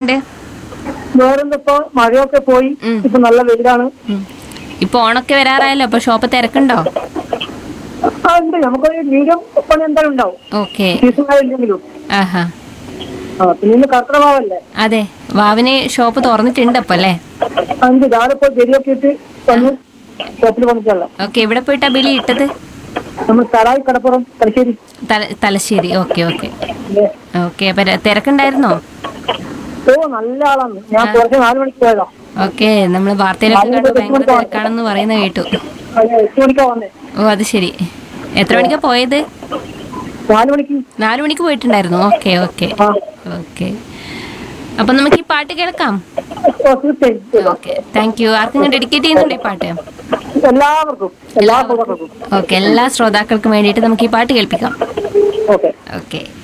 എന്തൊക്കെയുണ്ട് വേറെന്തിപ്പോ മഴയൊക്കെ പോയി ഉം. ഇപ്പൊ നല്ല വെയിലാണ് ഉം. ഇപ്പൊ ഓണൊക്കെ വരാറായല്ലോ അപ്പൊ ഷോപ്പ് തിരക്കുണ്ടോ ആ ഉണ്ട് നമുക്കൊരു മീഡിയം പണി എന്തായാലും ഉണ്ടാവും ഓക്കെ സീസൺ ആയില്ലെങ്കിലും ആഹാ ആ പിന്നെ ഇന്ന് കർക്കിടമാവല്ലേ അതെ വാവിന് ഷോപ്പ് തുറന്നിട്ടുണ്ട് അപ്പൊ അല്ലേ അഞ്ച് രാവിലെ പോയി ഗരിയൊക്കെ ഇട്ട് വന്ന് ഷോപ്പിൽ പണിച്ചല്ല ഓക്കെ എവിടെ പോയിട്ടാ ബിലി ഇട്ടത് നമ്മൾ തറായി കടപ്പുറം തലശ്ശേരി തല- തലശ്ശേരി ഓക്കെ ഓക്കെ അല്ലേ? ഓക്കെ അപ്പൊ ര- തിരക്കുണ്ടായിരുന്നോ ഓ നല്ല ആളാണ് ഞാൻ കുറച്ച് നാല് മണിക്ക് പോയതാ ഓക്കെ നമ്മൾ വാർത്തയിലൊക്കെ കണ്ടു ഭയങ്കര തിരക്കാണെന്ന് പറയുന്നത് കേട്ടു അതെ എട്ട് മണിക്കാ വന്നേ ഓ അത് ശരി എത്ര മണിക്കാ പോയത് നാല് മണിക്ക് നാലു മണിക്ക് പോയിട്ടുണ്ടായിരുന്നു ഓക്കെ ഓക്കെ ആ ഓക്കെ അപ്പൊ നമുക്ക് ഈ പാട്ട് കേൾക്കാം ഓ, തീർച്ചയായും ഓക്കെ താങ്ക് യു ആർക്കെങ്കിലും ഡെഡിക്കേറ്റ് ചെയ്യുന്നുണ്ടോ ഈ പാട്ട് എല്ലാവർക്കും എല്ലാ ശ്രോതാക്കൾക്കും ഓക്കെ എല്ലാ ശ്രോതാക്കൾക്കും വേണ്ടിയിട്ട് നമുക്ക് ഈ പാട്ട് കേൾപ്പിക്കാം ഓക്കെ ഓക്കെ